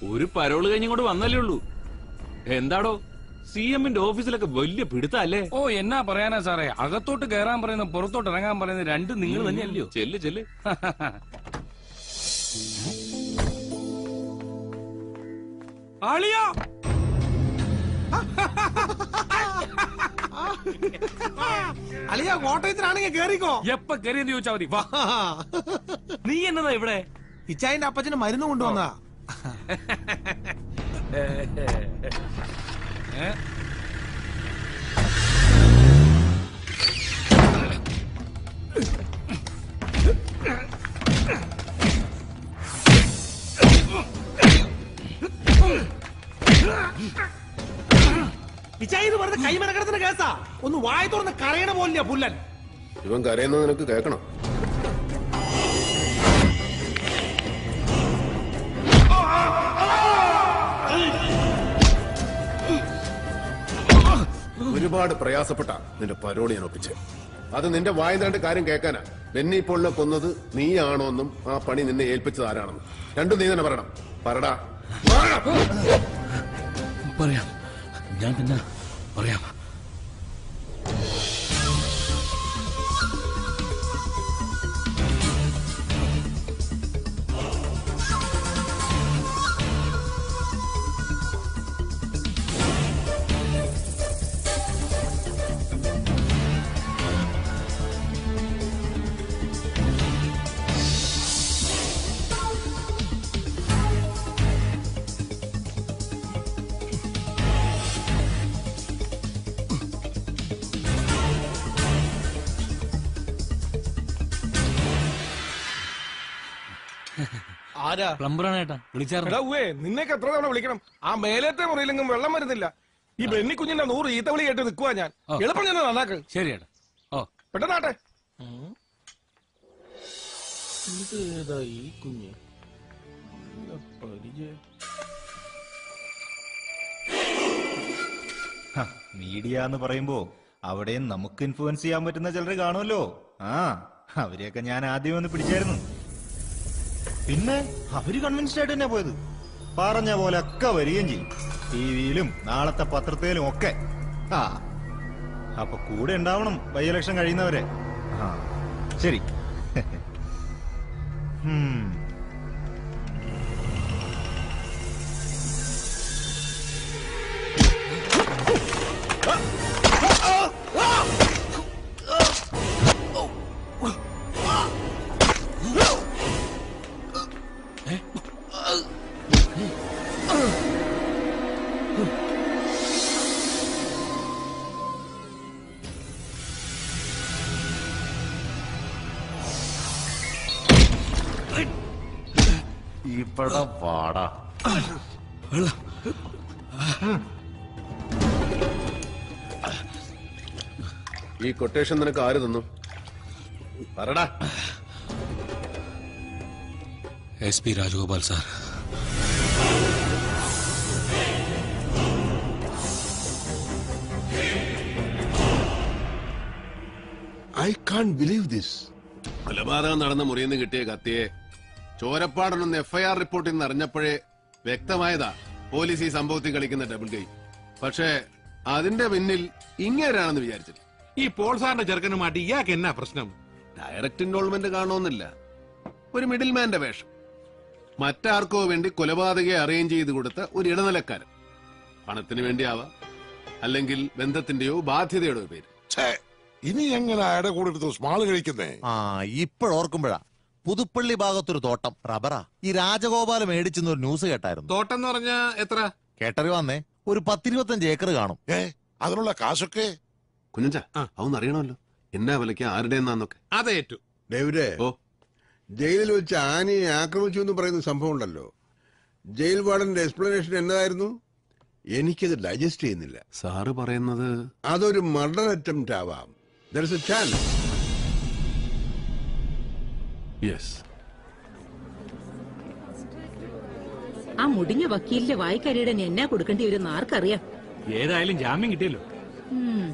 ഒരു പരോള് കഴിഞ്ഞിങ്ങോട്ട് വന്നല്ലേ ഉള്ളൂ എന്താടോ സി എമ്മിന്റെ ഓഫീസിലൊക്കെ വലിയ പിടുത്തല്ലേ ഓ എന്നാ പറയാനാ സാറേ അകത്തോട്ട് കയറാൻ പറയുന്നത് പുറത്തോട്ട് ഇറങ്ങാൻ പറയുന്നത് രണ്ടും നിങ്ങൾ തന്നെയല്ലയോ ചെല്ല് ചെല്ല് ആളിയാ അളിയ കോട്ടയത്തിനാണെങ്കിൽ കേറിക്കോ എപ്പ കയറിയെന്ന് ചോദിച്ചാ മതി വാ നീ എന്നതാ ഇവിടെ ഇച്ചായന്റെ അപ്പച്ചന് മരുന്ന് കൊണ്ടുവന്നതാ ഏ? ഇച്ചായ ഇത് വെറുതെ കൈമനക്കടത്തിന്റെ കേസാ ഒന്ന് വായ തുറന്ന് കരയണ പോലില്ല പുല്ലൻ ഇവൻ കരയുന്നത് നിനക്ക് കേൾക്കണം ഒരുപാട് പ്രയാസപ്പെട്ട നിന്റെ പരോളി ഞാൻ ഒപ്പിച്ച് അത് നിന്റെ വായ തണ്ട് കാര്യം കേൾക്കാനാ ബെന്നി പോളിനെ കൊന്നത് നീയാണോന്നും ആ പണി നിന്നെ ഏൽപ്പിച്ചത് ആരാണെന്നും രണ്ടും നീ തന്നെ പറയണം പറടാ പറയാം ഞാൻ പിന്നെ പറയാം ആരാ പ്ലംബറാണ് ഏട്ടാ വിളിച്ചായിരുന്നു എടാ ഉവേ നിന്നേക്ക് എത്ര തവണ വിളിക്കണം ആ മേലത്തെ മുറിയിലെങ്കിലും വെള്ളം വരുന്നില്ല ഈ ബെന്നി കുഞ്ഞിന്റെ നൂറ് ഈത്തവിളി കേട്ട് നിൽക്കുവാ ഞാൻ ആ. എളുപ്പം ഞാൻ നന്നാക്ക് ശരി ഏട്ടാ ഓ പെട്ടെന്നാട്ടെ ഈ കുഞ്ഞ് മീഡിയ എന്ന് പറയുമ്പോ അവിടെയും നമുക്ക് ഇൻഫ്ലുവൻസ് ചെയ്യാൻ പറ്റുന്ന ചിലർ കാണുമല്ലോ ആ അവരെയൊക്കെ ഞാൻ ആദ്യം ഒന്ന് പിടിച്ചായിരുന്നു പിന്നെ അവര് കൺവിൻസ്ഡ് ആയിട്ട് തന്നെ പോയത് പറഞ്ഞ പോലെ ഒക്കെ വരികയും ചെയ്യും ടി വിയിലും നാളത്തെ പത്രത്തിലും ഒക്കെ ആ അപ്പൊ കൂടെ ഉണ്ടാവണം ബൈ ഇലക്ഷൻ കഴിയുന്നവരെ ആ ശരി ഹും ഇവിടെ പാടാ ഈ കൊട്ടേഷൻ നിനക്ക് ആര് തന്നു പറടാ S P Rajagopal sir I can't believe this കൊലപാതകം നടന്ന മുറിയിൽ നിന്ന് കിട്ടിയ കത്തിയെ ചോരപ്പാടനൊന്ന് എഫ്ഐആർ റിപ്പോർട്ടിൽ നിന്ന് അറിഞ്ഞപ്പോഴേ വ്യക്തമായതാ പോലീസ് ഈ സംഭവത്തിൽ കളിക്കുന്ന ഡബിൾ ഗെയിം പക്ഷേ അതിന്റെ പിന്നിൽ ഇങ്ങേരാണെന്ന് വിചാരിച്ചത് ഈ പോൾ സാറിന്റെ ചെറുക്കനുമായിട്ട് ഇയാൾക്ക് എന്നാ പ്രശ്നം ഡയറക്റ്റ് ഇൻവോൾവ്മെന്റ് കാണുമെന്നില്ല ഒരു മിഡിൽ മാന്റെ വേഷം മറ്റാർക്കോ വേണ്ടി കൊലപാതകയെ അറേഞ്ച് ചെയ്ത് കൊടുത്ത ഒരു ഇടനിലക്കാരൻ പണത്തിന് വേണ്ടിയാവാം അല്ലെങ്കിൽ ബന്ധത്തിന്റെയോ ബാധ്യതയുടെയോ പേര് ഛേ, ഇനി എങ്ങനെ അയാളുടെ കൂടെ എടുത്ത് സ്മാള് കഴിക്കുന്നേ ആ ഇപ്പോഴോർക്കുമ്പോഴാ പുതുപ്പള്ളി ഭാഗത്തൊരു തോട്ടം റബ്ബറാ ഈ രാജഗോപാലം മേടിച്ചെന്ന് ഒരു ന്യൂസ് കേട്ടായിരുന്നു തോട്ടം എന്ന് പറഞ്ഞാ എത്ര കേട്ടറി വന്നേ ഒരു പത്തിരുപത്തഞ്ച് ഏക്കർ കാണും ഏ അതിനുള്ള കാശൊക്കെ കുഞ്ഞഞ്ച ആ. അവന്ന് അറിയണമല്ലോ എന്നാ വിലയ്ക്ക് ആരുടെ എന്നാന്നൊക്കെ അതേറ്റു ഡേവിഡേ ഓ ജയിലിൽ വെച്ച് ആനയെ ആക്രമിച്ചു എന്ന് പറയുന്ന സംഭവം ഉണ്ടല്ലോ ജയിൽ വാർഡന്റെ എക്സ്പ്ലനേഷൻ എന്നതായിരുന്നു എനിക്കത് ഡൈജസ്റ്റ് ചെയ്യുന്നില്ല സാറ് പറയുന്നത് അതൊരു മർഡർ അറ്റംപ്റ്റ് ആവാം there is a chance yes ആ മുടിഞ്ഞ വക്കീലിന്റെ വായിക്കരിയുടെ എന്നാ കൊടുക്കേണ്ടി വരും ആർക്കറിയാം ഏതായാലും ജാമ്യം കിട്ടിയല്ലോ ഉം.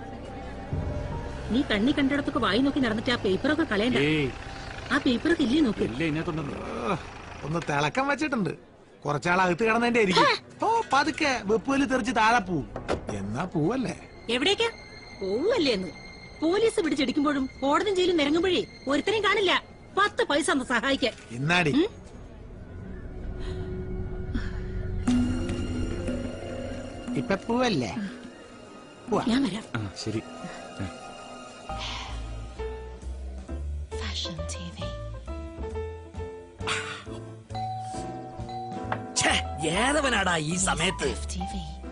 നീ കണ്ണി കണ്ടിടത്തൊക്കെ വായി നോക്കി നടന്നിട്ട് ആ പേപ്പറൊക്കെ കളയണ്ട ഏയ് ആ പേപ്പർ തില്ലി നോക്ക് ഇല്ല ഇതിനകത്തുണ്ടെന്ന് ഒന്ന് തിളക്കം വെച്ചിട്ടുണ്ട് കുറച്ചാൾ അകത്ത് കിടന്നതിന്റെ ആയിരിക്കും ഓ പതുക്കെ വെപ്പുവല് തെറിച്ച് താഴെ പോവും എന്നാ പോവല്ലേ എവിടേക്കാ പോവല്ലേ എന്ന് പോലീസ് പിടിച്ചെടുക്കുമ്പോഴും കോടതി ജയിലും നിരങ്ങുമ്പോഴേ ഒരുത്തരെയും കാണില്ല പത്ത് പൈസ ഒന്ന് സഹായിക്കാൻ ഇന്നാടി ഉം? ഇപ്പൊ പോവല്ലേ ഞാൻ വരാം ആ ശരി Fashion TV. ഏതവനാടാ ഈ സമയത്ത് TV.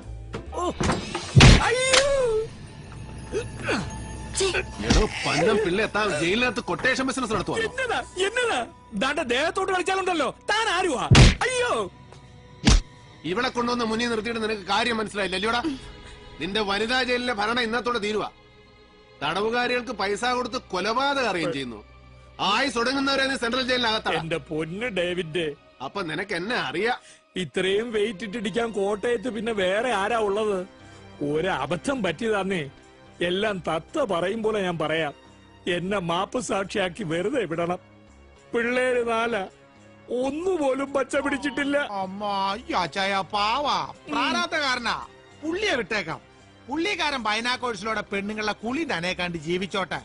എടോ പന്നം പിള്ള എത്താൻ ജയിലിനകത്ത് കൊട്ടേഷൻ ബിസിനസ് നടത്തുവാണോ എന്നതാ എന്നതാ ദാണ്ട ദേഹത്തോട്ട് കളിച്ചാലുണ്ടല്ലോ താൻ ആരുവാ അയ്യോ ഇവിടെ കൊണ്ടുവന്ന് മുന്നിൽ നിർത്തിയിട്ട് നിനക്ക് കാര്യം മനസ്സിലായില്ല അല്ലയോടാ നിന്റെ വനിതാ ജയിലിലെ ഭരണം ഇന്നത്തോടെ തീരുവ തടവുകാരികൾക്ക് പൈസ കൊടുത്ത് കൊലപാതകം അറിയുകയും ചെയ്യുന്നു ആയുസ് ഒടുങ്ങുന്നവരെ നീ സെൻട്രൽ ജയിലിനകത്താണ് എന്റെ പൊന്ന് ഡേവിഡ് അപ്പൊ നിനക്ക് എന്നെ അറിയാം ഇത്രയും വെയിറ്റ് ഇട്ടിടിക്കാൻ കോട്ടയത്ത് പിന്നെ വേറെ ആരാ ഉള്ളത് ഒരു അബദ്ധം പറ്റിയതാന്നേ എല്ലാം തത്ത പറയും പോലെ ഞാൻ പറയാം എന്നെ മാപ്പ് സാക്ഷിയാക്കി വെറുതെ വിടണം പിള്ളേര് നാല ഒന്നുപോലും പച്ച പിടിച്ചിട്ടില്ല അമ്മാച്ചായ പാവാ പ്രാരാബ്ധകാരനാ പുള്ളിയെ വിട്ടേക്കാം പുള്ളിക്കാരൻ ബൈനാക്കോഴ്സിലൂടെ പെണ്ണുങ്ങളെ കുളി നനയെ ജീവിച്ചോട്ടെ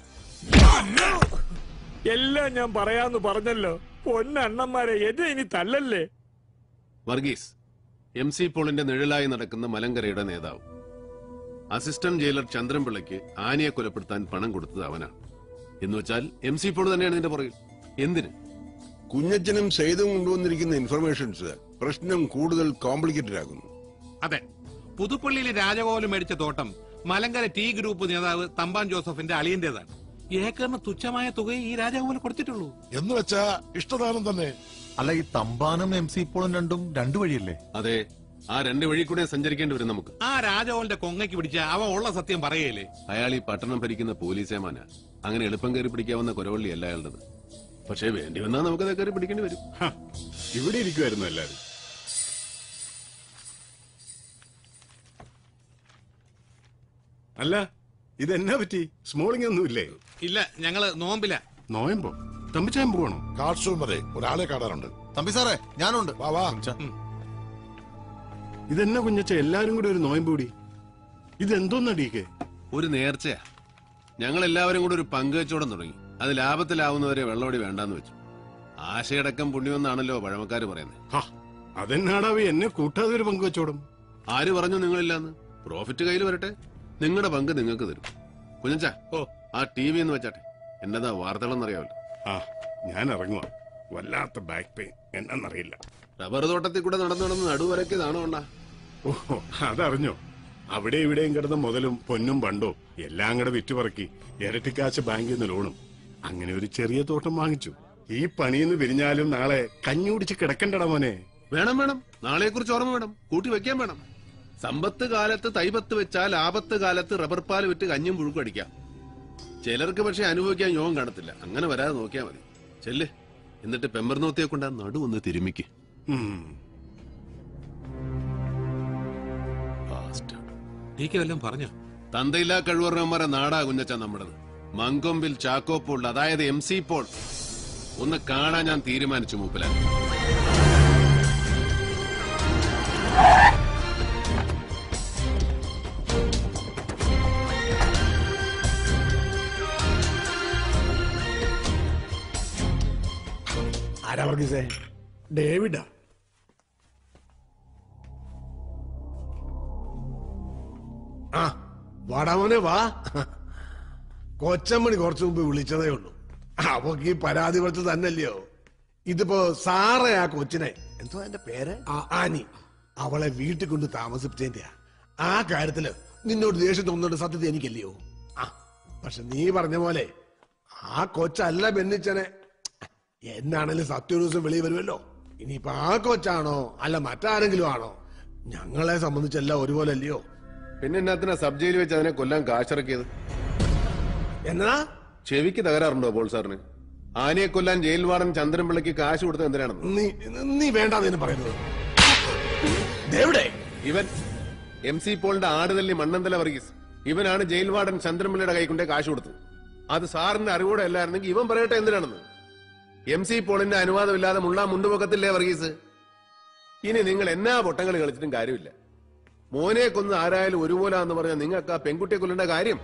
എല്ലാം ഞാൻ പറയാന്ന് പറഞ്ഞല്ലോ പൊന്നണ്ണന്മാരെ എന്നെ ഇനി തല്ലല്ലേ വർഗീസ് എം സി പോളിന്റെ നിഴലായി നടക്കുന്ന മലങ്കരയുടെ നേതാവ് അസിസ്റ്റന്റ് ജയിലർ ചന്ദ്രൻപിള്ളയ്ക്ക് ആനയെ കൊലപ്പെടുത്താൻ പണം കൊടുത്തത് അവനാണ് എന്ന് വെച്ചാൽ എം സി പോൾ തന്നെയാണ് ഇതിന്റെ പുറകിൽ എന്തിന് കുഞ്ഞച്ചനും സെയ്തും കൊണ്ടുവന്നിരിക്കുന്ന ഇൻഫർമേഷൻസ് പ്രശ്നം കൂടുതൽ കോംപ്ലിക്കേറ്റഡ് ആകുന്നു അതെ പുതുപ്പള്ളിയിലെ രാജകോലം മേടിച്ച തോട്ടം മലങ്കര ടി ഗ്രൂപ്പ് നേതാവ് തമ്പാൻ ജോസഫിന്റെ അളിയന്റേതാണ് ഏക്കറിന് തുച്ഛമായ തുകയെ ഈ രാജകോലം കൊടുത്തിട്ടുള്ളൂ എന്ന് വെച്ചാ ഇഷ്ടദാനം തന്നെ അല്ല ഈ തമ്പാനും എം സി പോളും രണ്ടും രണ്ടു വഴിയല്ലേ അതെ ആ രണ്ട് വഴി കൂടെ സഞ്ചരിക്കേണ്ടി വരും നമുക്ക് ആ രാജകോലിന്റെ കൊങ്ങയ്ക്ക് പിടിച്ച അവൻ ഉള്ള സത്യം പറയല്ലേ അയാൾ ഈ പട്ടണം ഭരിക്കുന്ന പോലീസേമാന അങ്ങനെ എളുപ്പം കയറി പിടിക്കാവുന്ന കുരവള്ളി അല്ല അയാളുടേത് പക്ഷേ വേണ്ടി വന്നാൽ നമുക്കത് കയറി പിടിക്കേണ്ടി വരും ഇവിടെ ഇരിക്കുമായിരുന്നു എല്ലാരും അല്ല ഇതെന്നാ പറ്റി സ്മോളിംഗ് ഒന്നുമില്ലേ ഇല്ല ഞങ്ങള് നോമ്പില നോയമ്പോ തമ്പിച്ചായം പോകണോ കാർഷൂൺ വരെ ഒരാളെ കാണാറുണ്ട് തമ്പി സാറേ ഞാനുണ്ട് വാ വാ ഇതെന്നാ കുഞ്ഞച്ച എല്ലാരും കൂടി ഒരു നോയമ്പ് കൂടി ഇതെന്തോന്നടിയൊക്കെ ഒരു നേർച്ചയാ ഞങ്ങൾ എല്ലാവരും കൂടെ ഒരു പങ്കുവെച്ചോടം തുടങ്ങി അത് ലാഭത്തിലാവുന്നവരെ വെള്ളമടി വേണ്ടാന്ന് വെച്ചു ആശയടക്കം പുണ്യമെന്നാണല്ലോ പഴമക്കാര് പറയുന്നത് അതെന്നാടാവി എന്നെ കൂട്ടാതെ ഒരു പങ്കുവെച്ചോടും ആര് പറഞ്ഞു നിങ്ങളില്ലാന്ന് പ്രോഫിറ്റ് കയ്യിൽ വരട്ടെ നിങ്ങളുടെ പങ്ക് നിങ്ങൾക്ക് തരും കുഞ്ഞച്ചാ ഓ ആ ടി വി എന്ന് വെച്ചാട്ടെ എന്നതാ വാർത്തകളെന്നറിയാമല്ലോ ആ ഞാൻ ഇറങ്ങുക വല്ലാത്ത ബാക്ക് പെയിൻ എന്നറിയില്ല റബ്ബർ തോട്ടത്തിൽ കൂടെ നടന്നു നടന്ന് നടുവരക്കിയതാണോ ഉണ്ടാ ഓ അതറിഞ്ഞോ അവിടെ ഇവിടെയും കിടന്ന മുതലും പൊന്നും പണ്ടോ എല്ലാം കൂടെ വിറ്റുപറക്കി ഇരട്ടിക്കാശ് ബാങ്കിൽ നിന്ന് ലോണും അങ്ങനെ ഒരു ചെറിയ തോട്ടം വാങ്ങിച്ചു ഈ പണിയിന്ന് പിരിഞ്ഞാലും നാളെ കഞ്ഞി കുടിച്ച് കിടക്കണ്ടടാ മോനെ വേണം വേണം നാളെ കുറിച്ച് ഓർമ്മ വേണം കൂട്ടി വെക്കാൻ വേണം സമ്പത്ത് കാലത്ത് തൈപത്ത് വെച്ചാൽ ആപത്ത് കാലത്ത് റബ്ബർ പാൽ വിറ്റ് കഞ്ഞും പുഴുക്കും അടിക്കാം ചിലർക്ക് പക്ഷെ അനുഭവിക്കാൻ യോഗം കാണത്തില്ല അങ്ങനെ വരാതെ നോക്കിയാ മതി ചെല്ല് എന്നിട്ട് പെമ്പർനോത്തിയെ കൊണ്ട് ആ നടു ഒന്ന് തിരുമിക്ക് ഉം. ടി കെ വല്ലതും പറഞ്ഞോ തന്തയില്ലാ കഴിവറന്മാരെ നാടാ കുഞ്ഞച്ച നമ്മുടേത് മങ്കൊമ്പിൽ ചാക്കോ പോൾ അതായത് എം സി പോൾ ഒന്ന് കാണാൻ ഞാൻ തീരുമാനിച്ചു മൂപ്പിലാൻ ആരാ വർഗീസേ ഡേവിഡാ ആ വാടാമോനെ വാ കൊച്ചമ്മണി കുറച്ചു മുമ്പ് വിളിച്ചതേ ഉള്ളൂ അവക്ക് ഈ പരാതി കൊടുത്ത് തന്നല്ലയോ ഇതിപ്പോ സാറേ ആ കൊച്ചിനെ എന്തോ എന്റെ പേര് ആ, ആനി അവളെ വീട്ടിൽ കൊണ്ട് താമസിപ്പിച്ചതിന്റെയാ ആ കാര്യത്തില് നിന്നോട് ദേഷ്യം തോന്നുന്നുണ്ട് സത്യത എനിക്കല്ലയോ ആ പക്ഷെ നീ പറഞ്ഞ പോലെ ആ കൊച്ചല്ല ബെന്നിച്ചനെ എന്നാണേലും സത്യ ഒരു ദിവസം വെളിയിൽ വരുമല്ലോ ഇനിയിപ്പോ ആ കൊച്ചാണോ അല്ല മറ്റാരെങ്കിലും ആണോ ഞങ്ങളെ സംബന്ധിച്ചെല്ലാം ഒരുപോലെ അല്ലയോ പിന്നെ എന്നാത്തിനാ സബ് ജയിലിൽ വെച്ച് അതിനെ കൊല്ലാൻ കാശിറക്കിയത് എന്നാ ചെവിക്ക് തകരാറുണ്ടോ പോൾ സാറിന് ആനയെ കൊല്ലാൻ ജയിൽ വാർഡൻ ചന്ദ്രൻപിള്ളയ്ക്ക് കാശ് കൊടുത്തത് എന്തിനാണെന്ന് നീ നീ വേണ്ടാന്ന് പറയുന്നത് ദേവിടെ ഇവൻ എം സി പോളിന്റെ ആടുതല്ലി മണ്ണന്തല വർഗീസ് ഇവനാണ് ജയിൽ വാർഡൻ ചന്ദ്രൻപിള്ളയുടെ കൈക്കൊണ്ടേ കാശ് കൊടുത്തത് അത് സാറിന്റെ അറിവോടെ അല്ലായിരുന്നെങ്കിൽ ഇവൻ പറയട്ടെ എന്തിനാണെന്ന് എം സി പോളിന്റെ അനുവാദമില്ലാതെ മുള്ള മുണ്ടുപൊക്കത്തില്ലേ വർഗീസ് ഇനി നിങ്ങൾ എന്നാ പൊട്ടങ്ങൾ കളിച്ചിട്ടും കാര്യമില്ല മോനെ കൊന്ന് ആരായാലും ഒരുപോലാന്ന് പറഞ്ഞാൽ നിങ്ങൾക്ക് ആ പെൺകുട്ടിയെ കൊല്ലേണ്ട കാര്യം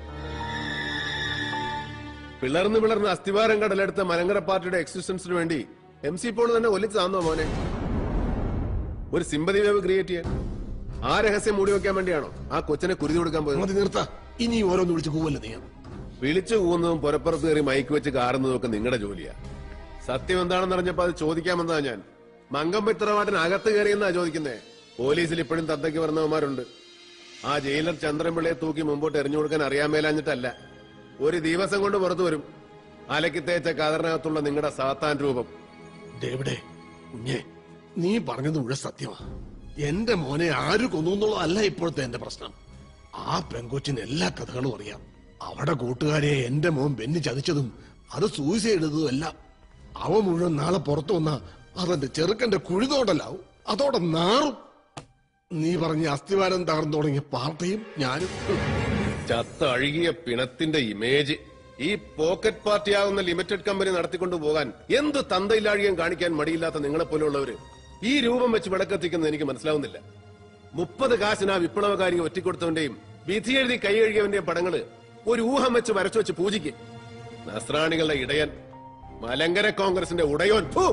പിളർന്ന് പിളർന്ന് അസ്ഥിവാരം കടലെടുത്ത മലങ്കര പാർട്ടിയുടെ എക്സിസ്റ്റൻസിന് വേണ്ടി എം സി പോൾ തന്നെ ഒലിച്ചു താന്നോ മോനെ ഒരു സിമ്പതി വേവ് ക്രിയേറ്റ് ചെയ്യാൻ ആ രഹസ്യം മൂടി വെക്കാൻ വേണ്ടിയാണോ ആ കൊച്ചിനെ കുരുതി കൊടുക്കാൻ പോയത് മതി നിർത്ത ഇനി ഓരോന്ന് വിളിച്ച് കൂവല്ല നീ വിളിച്ചു കൂവുന്നതും പുരപ്പുറത്ത് കയറി മൈക്ക് വെച്ച് കാറുന്നതും ഒക്കെ നിങ്ങളുടെ ജോലിയാ സത്യം എന്താണെന്ന് അറിഞ്ഞപ്പോ അത് ചോദിക്കാമെന്നാ ഞാൻ മങ്കമ്പിത്രമാട്ടിന് അകത്ത് കയറിയെന്നാ ചോദിക്കുന്നേ പോലീസിൽ ഇപ്പോഴും തന്തയ്ക്ക് പറഞ്ഞവന്മാരുണ്ട് ആ ജയിലർ ചന്ദ്രൻപിള്ളയെ തൂക്കി മുമ്പോട്ട് എറിഞ്ഞു കൊടുക്കാൻ അറിയാൻ മേലാഞ്ഞിട്ടല്ല ഒരു ദിവസം കൊണ്ട് പുറത്തു വരും അലക്കി തേച്ച കതറിനകത്തുള്ള നിങ്ങളുടെ സാത്താൻ രൂപം ഡേവിഡേ കുഞ്ഞെ നീ പറഞ്ഞത് മുഴുവൻ സത്യമാ എന്റെ മോനെ ആര് കൊന്നു എന്നുള്ളതല്ല ഇപ്പോഴത്തെ എന്റെ പ്രശ്നം ആ പെങ്കൊച്ചിന് എല്ലാ കഥകളും അറിയാം അവിടെ കൂട്ടുകാരെ എന്റെ മോൻ ബെന്നി ചതിച്ചതും അത് സൂയിസൈഡ് ചെയ്തതും എല്ലാം അവ മുഴുവൻ നാളെ പുറത്തു വന്ന അതെന്റെ ചെറുക്കന്റെ കുഴിതോടലാവും അതോടെ നാറും നീ പറഞ്ഞ അസ്ഥിവാരം തകർന്നു തുടങ്ങിയ പാർട്ടിയും ഞാനും ചത്ത അഴുകിയ പിണത്തിന്റെ ഇമേജ് ഈ പോക്കറ്റ് പാർട്ടിയാകുന്ന ലിമിറ്റഡ് കമ്പനി നടത്തിക്കൊണ്ടു പോകാൻ എന്ത് തന്തയില്ലാഴികം കാണിക്കാൻ മടിയില്ലാത്ത നിങ്ങളെ പോലുള്ളവര് ഈ രൂപം വെച്ച് വിളക്കെത്തിക്കുന്നത് എനിക്ക് മനസ്സിലാവുന്നില്ല മുപ്പത് കാശിന് ആ വിപ്ലവകാരി ഒറ്റിക്കൊടുത്തവന്റെയും വിധി എഴുതി കൈ കഴുകിയവന്റെയും പടങ്ങള് ഒരു ഊഹം വെച്ച് വരച്ചു വെച്ച് പൂജിക്ക് നസ്രാണികളുടെ ഇടയൻ മലങ്കര കോൺഗ്രസിന്റെ ഉടയോൻ ഫു!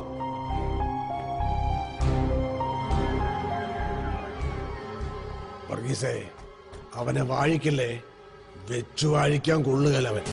വർഗീസേ അവനെ വാഴിക്കല്ലേ വെച്ചു വാഴിക്കാൻ കൊള്ളുകയല്ല അവൻ